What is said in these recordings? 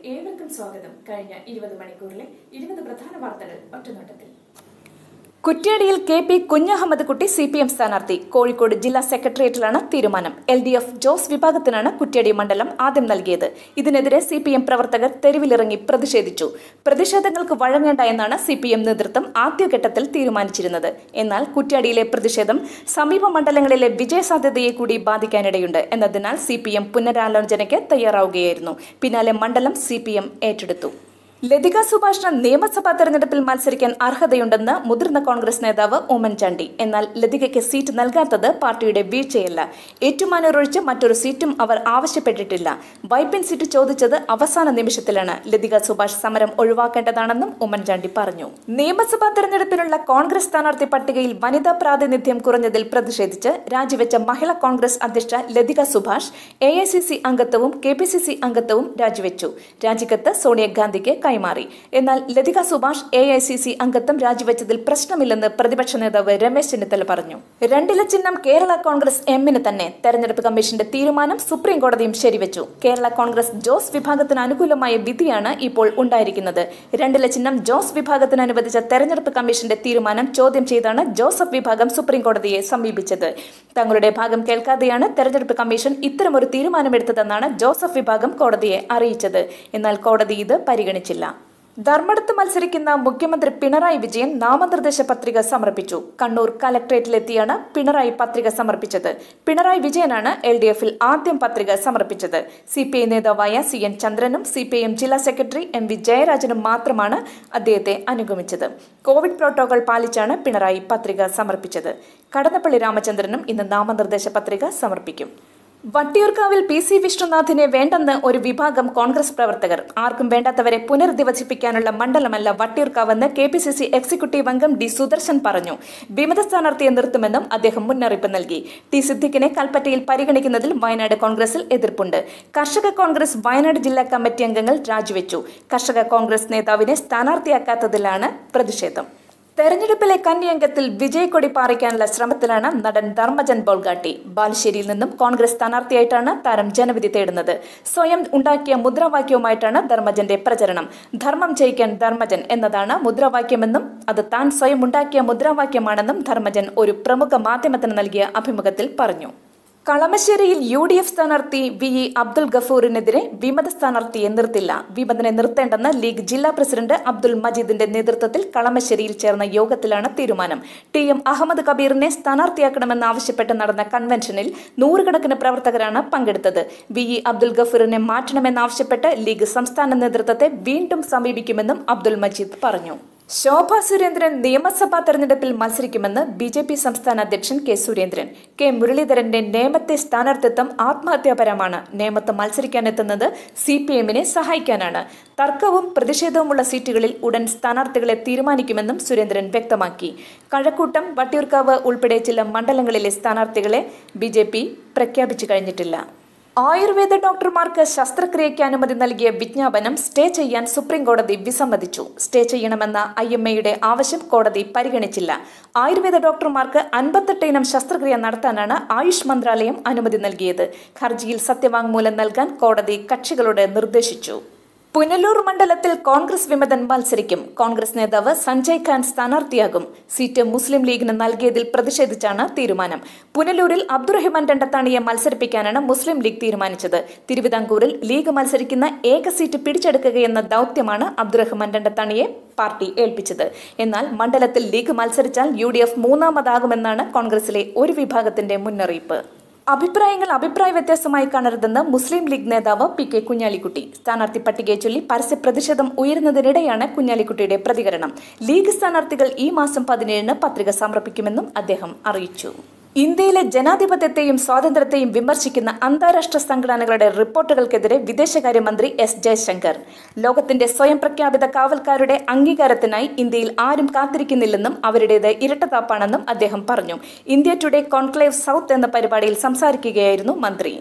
ഏവർക്കും സ്വാഗതം കഴിഞ്ഞ ഇരുപത് മണിക്കൂറിലെ ഇരുപത് പ്രധാന വാർത്തകൾ ഒറ്റനോട്ടത്തിൽ കുറ്റ്യാടിയിൽ കെ പി കുഞ്ഞഹമ്മദ് കുട്ടി സി പി എം സ്ഥാനാർത്ഥി കോഴിക്കോട് ജില്ലാ സെക്രട്ടേറിയറ്റിലാണ് തീരുമാനം എൽ ഡി എഫ് ജോസ് വിഭാഗത്തിനാണ് കുറ്റ്യാടി മണ്ഡലം ആദ്യം നൽകിയത് ഇതിനെതിരെ സി പി എം പ്രവർത്തകർ തെരുവിലിറങ്ങി പ്രതിഷേധിച്ചു പ്രതിഷേധങ്ങൾക്ക് വഴങ്ങേണ്ട എന്നാണ് സി പി എം നേതൃത്വം ആദ്യഘട്ടത്തിൽ തീരുമാനിച്ചിരുന്നത് എന്നാൽ കുറ്റ്യാടിയിലെ പ്രതിഷേധം സമീപ മണ്ഡലങ്ങളിലെ വിജയസാധ്യതയെ കൂടി ബാധിക്കാനിടയുണ്ട് എന്നതിനാൽ സി പി എം പുനരാലോചനയ്ക്ക് തയ്യാറാവുകയായിരുന്നു പിന്നാലെ മണ്ഡലം സി പി എം ഏറ്റെടുത്തു ലതിക സുഭാഷിന് നിയമസഭാ തെരഞ്ഞെടുപ്പിൽ മത്സരിക്കാൻ അർഹതയുണ്ടെന്ന് മുതിർന്ന കോൺഗ്രസ് നേതാവ് ഉമ്മൻചാണ്ടി എന്നാൽ ലതികയ്ക്ക് സീറ്റ് നൽകാത്തത് പാർട്ടിയുടെ വീഴ്ചയല്ല ഏറ്റുമാനൂർ ഒഴിച്ച് മറ്റൊരു സീറ്റും അവർ ആവശ്യപ്പെട്ടിട്ടില്ല വൈപ്പിൻ സീറ്റ് ചോദിച്ചത് അവസാന നിമിഷത്തിലാണ് ലതിക സുഭാഷ് സമരം ഒഴിവാക്കേണ്ടതാണെന്നും ഉമ്മൻചാണ്ടി പറഞ്ഞു നിയമസഭാ തെരഞ്ഞെടുപ്പിനുള്ള കോൺഗ്രസ് സ്ഥാനാർത്ഥി പട്ടികയിൽ വനിതാ പ്രാതിനിധ്യം കുറഞ്ഞതിൽ പ്രതിഷേധിച്ച് രാജിവെച്ച മഹിളാ കോൺഗ്രസ് അധ്യക്ഷ Lathika Subhash A I C C അംഗത്വവും കെ പി സി സി അംഗത്വവും രാജിവെച്ചു രാജിക്കത്ത് സോണിയാഗാന്ധിക്ക് കൈമാറി എന്നാൽ Lathika Subhash A I C C അംഗത്വം രാജിവെച്ചതിൽ പ്രശ്നമില്ലെന്ന് പ്രതിപക്ഷ നേതാവ് രമേശ് ചെന്നിത്തല പറഞ്ഞു രണ്ടില ചിഹ്നം കേരള കോൺഗ്രസ് എമ്മിന് തന്നെ തെരഞ്ഞെടുപ്പ് കമ്മീഷന്റെ തീരുമാനം സുപ്രീം കോടതിയും ശരിവെച്ചു കേരള കോൺഗ്രസ് ജോസ് വിഭാഗത്തിന് അനുകൂലമായ വിധിയാണ് ഇപ്പോൾ ഉണ്ടായിരിക്കുന്നത് രണ്ടില ചിഹ്നം ജോസ് വിഭാഗത്തിന് അനുവദിച്ച തെരഞ്ഞെടുപ്പ് കമ്മീഷന്റെ തീരുമാനം ചോദ്യം ചെയ്താണ് ജോസഫ് വിഭാഗം സുപ്രീം കോടതിയെ സമീപിച്ചത് തങ്ങളുടെ ഭാഗം കേൾക്കാതെയാണ് തെരഞ്ഞെടുപ്പ് കമ്മീഷൻ ഇത്തരമൊരു തീരുമാനമെടുത്തതെന്നാണ് ജോസഫ് വിഭാഗം കോടതിയെ അറിയിച്ചത് എന്നാൽ കോടതി ഇത് പരിഗണിച്ചില്ല ധർമ്മടത്ത് മത്സരിക്കുന്ന മുഖ്യമന്ത്രി പിണറായി വിജയൻ നാമനിർദ്ദേശ പത്രിക സമർപ്പിച്ചു കണ്ണൂർ കലക്ട്രേറ്റിലെത്തിയാണ് പിണറായി പത്രിക സമർപ്പിച്ചത് പിണറായി വിജയനാണ് എൽ ഡി എഫിൽ ആദ്യം പത്രിക സമർപ്പിച്ചത് സി പി ഐ നേതാവായ സി എൻ ചന്ദ്രനും സി പി ഐ എം ജില്ലാ സെക്രട്ടറി എം വി ജയരാജനും മാത്രമാണ് അദ്ദേഹത്തെ അനുഗമിച്ചത് കോവിഡ് പ്രോട്ടോകോൾ പാലിച്ചാണ് പിണറായി പത്രിക സമർപ്പിച്ചത് കടന്നപ്പള്ളി രാമചന്ദ്രനും ഇന്ന് നാമനിർദ്ദേശ പത്രിക സമർപ്പിക്കും വട്ടിയൂർക്കാവിൽ പി സി വിഷ്ണുനാഥിനെ വേണ്ടെന്ന് ഒരു വിഭാഗം കോൺഗ്രസ് പ്രവർത്തകർ ആർക്കും വേണ്ടാത്തവരെ പുനരധിവസിപ്പിക്കാനുള്ള മണ്ഡലമല്ല വട്ടിയൂർക്കാവെന്ന് K P C C executive അംഗം ഡി സുദർശൻ പറഞ്ഞു വിമത സ്ഥാനാർത്ഥിയെ നിർത്തുമെന്നും അദ്ദേഹം മുന്നറിയിപ്പ് നൽകി ടി സിദ്ദിഖിനെ കൽപ്പറ്റയിൽ പരിഗണിക്കുന്നതിൽ വയനാട് കോൺഗ്രസിൽ എതിർപ്പുണ്ട് കർഷക കോൺഗ്രസ് വയനാട് ജില്ലാ കമ്മിറ്റി അംഗങ്ങൾ രാജിവെച്ചു കർഷക കോൺഗ്രസ് നേതാവിനെ സ്ഥാനാർത്ഥിയാക്കാത്തതിലാണ് പ്രതിഷേധം തെരഞ്ഞെടുപ്പിലെ കന്യംഗത്തിൽ വിജയക്കൊടി പാറിക്കാനുള്ള ശ്രമത്തിലാണ് നടൻ ധർമ്മജൻ ബോൾഗാട്ടി ബാലുശ്ശേരിയിൽ നിന്നും കോൺഗ്രസ് സ്ഥാനാർത്ഥിയായിട്ടാണ് താരം ജനവിധി തേടുന്നത് സ്വയം ഉണ്ടാക്കിയ മുദ്രാവാക്യവുമായിട്ടാണ് ധർമ്മജന്റെ പ്രചരണം ധർമ്മം ജയിക്കാൻ ധർമ്മജൻ എന്നതാണ് മുദ്രാവാക്യമെന്നും അത് താൻ സ്വയം ഉണ്ടാക്കിയ മുദ്രാവാക്യമാണെന്നും ധർമ്മജൻ ഒരു പ്രമുഖ മാധ്യമത്തിന് നൽകിയ അഭിമുഖത്തിൽ പറഞ്ഞു കളമശ്ശേരിയിൽ യു ഡി എഫ് സ്ഥാനാർത്ഥി വി ഇ അബ്ദുൽ ഗഫൂറിനെതിരെ വിമത സ്ഥാനാർത്ഥിയെ നിർത്തില്ല വിമതനെ നിർത്തേണ്ടെന്ന് ലീഗ് ജില്ലാ പ്രസിഡന്റ് അബ്ദുൽ മജീദിന്റെ നേതൃത്വത്തിൽ കളമശ്ശേരിയിൽ ചേർന്ന യോഗത്തിലാണ് തീരുമാനം ടി എം അഹമ്മദ് കബീറിനെ സ്ഥാനാർത്ഥിയാക്കണമെന്ന് ആവശ്യപ്പെട്ട് നടന്ന കൺവെൻഷനിൽ നൂറുകണക്കിന് പ്രവർത്തകരാണ് പങ്കെടുത്തത് വി ഇ അബ്ദുൽ ഗഫൂറിനെ മാറ്റണമെന്നാവശ്യപ്പെട്ട് ലീഗ് സംസ്ഥാന നേതൃത്വത്തെ വീണ്ടും സമീപിക്കുമെന്നും അബ്ദുൽ മജീദ് പറഞ്ഞു ശോഭ സുരേന്ദ്രൻ നിയമസഭാ തെരഞ്ഞെടുപ്പിൽ മത്സരിക്കുമെന്ന് ബി ജെ പി സംസ്ഥാന അധ്യക്ഷൻ കെ സുരേന്ദ്രൻ കെ മുരളീധരന്റെ നേമത്തെ സ്ഥാനാർത്ഥിത്വം ആത്മഹത്യാപരമാണ് നേമത്ത് മത്സരിക്കാനെത്തുന്നത് സി പി എമ്മിനെ സഹായിക്കാനാണ് തർക്കവും പ്രതിഷേധവുമുള്ള സീറ്റുകളിൽ ഉടൻ സ്ഥാനാർത്ഥികളെ തീരുമാനിക്കുമെന്നും സുരേന്ദ്രൻ വ്യക്തമാക്കി കഴക്കൂട്ടം വട്ടിയൂർക്കാവ് ഉൾപ്പെടെ ചില മണ്ഡലങ്ങളിലെ സ്ഥാനാർത്ഥികളെ ബി പ്രഖ്യാപിച്ചു കഴിഞ്ഞിട്ടില്ല ആയുർവേദ ഡോക്ടർമാർക്ക് ശസ്ത്രക്രിയയ്ക്ക് അനുമതി നൽകിയ വിജ്ഞാപനം സ്റ്റേ ചെയ്യാൻ സുപ്രീം കോടതി വിസമ്മതിച്ചു സ്റ്റേ ചെയ്യണമെന്ന ഐ എം എയുടെ ആവശ്യം കോടതി പരിഗണിച്ചില്ല ആയുർവേദ ഡോക്ടർമാർക്ക് അൻപത്തെട്ട് ഇനം ശസ്ത്രക്രിയ നടത്താനാണ് ആയുഷ് മന്ത്രാലയം അനുമതി നൽകിയത് ഹർജിയിൽ സത്യവാങ്മൂലം നൽകാൻ കോടതി കക്ഷികളോട് നിർദ്ദേശിച്ചു പുനലൂർ മണ്ഡലത്തിൽ കോൺഗ്രസ് വിമതൻ മത്സരിക്കും കോൺഗ്രസ് നേതാവ് സഞ്ജയ് ഖാൻ സ്ഥാനാർത്ഥിയാകും സീറ്റ് മുസ്ലിം ലീഗിന് നൽകിയതിൽ പ്രതിഷേധിച്ചാണ് തീരുമാനം പുനലൂരിൽ അബ്ദുറഹിമാൻ രണ്ടത്താണിയെ മത്സരിപ്പിക്കാനാണ് മുസ്ലിം ലീഗ് തീരുമാനിച്ചത് തിരുവിതാംകൂറിൽ ലീഗ് മത്സരിക്കുന്ന ഏക സീറ്റ് പിടിച്ചെടുക്കുകയെന്ന ദൌത്യമാണ് അബ്ദുറഹ്മാൻ രണ്ടത്താണിയെ പാർട്ടി ഏൽപ്പിച്ചത് എന്നാൽ മണ്ഡലത്തിൽ ലീഗ് മത്സരിച്ചാൽ യു മൂന്നാമതാകുമെന്നാണ് കോൺഗ്രസിലെ ഒരു വിഭാഗത്തിന്റെ മുന്നറിയിപ്പ് അഭിപ്രായങ്ങൾ അഭിപ്രായ വ്യത്യാസമായി കാണരുതെന്ന് മുസ്ലിം ലീഗ് നേതാവ് പി കെ കുഞ്ഞാലിക്കുട്ടി സ്ഥാനാർത്ഥി പട്ടികയെ ചൊല്ലി പരസ്യ പ്രതിഷേധം ഉയരുന്നതിനിടെയാണ് കുഞ്ഞാലിക്കുട്ടിയുടെ പ്രതികരണം ലീഗ് സ്ഥാനാർത്ഥികൾ ഈ മാസം പതിനേഴിന് പത്രിക സമർപ്പിക്കുമെന്നും അദ്ദേഹം അറിയിച്ചു ഇന്ത്യയിലെ ജനാധിപത്യത്തെയും സ്വാതന്ത്ര്യത്തെയും വിമർശിക്കുന്ന അന്താരാഷ്ട്ര സംഘടനകളുടെ റിപ്പോർട്ടുകൾക്കെതിരെ വിദേശകാര്യമന്ത്രി എസ് ജയശങ്കർ ലോകത്തിന്റെ സ്വയം പ്രഖ്യാപിത കാവൽക്കാരുടെ അംഗീകാരത്തിനായി ഇന്ത്യയിൽ ആരും കാത്തിരിക്കുന്നില്ലെന്നും അവരുടേത് ഇരട്ടത്താപ്പാണെന്നും അദ്ദേഹം പറഞ്ഞു ഇന്ത്യ ടുഡേ കോൺക്ലേവ് സൗത്ത് എന്ന പരിപാടിയിൽ സംസാരിക്കുകയായിരുന്നു മന്ത്രി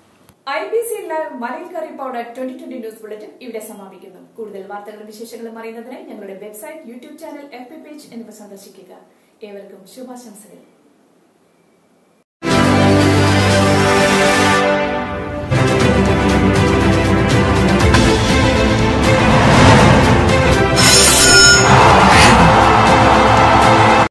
ഐ ബി സി ലൈവ് മലയൽക്കറി powder twenty twenty news bulletin ഇവിടെ സമാപിക്കുന്നു കൂടുതൽ വാർത്തകളും വിശേഷങ്ങളും അറിയുന്നതിന് ഞങ്ങളുടെ website YouTube channel F P page എന്നിവ സന്ദർശിക്കുക ഏവർക്കും ശുഭാശംസകൾ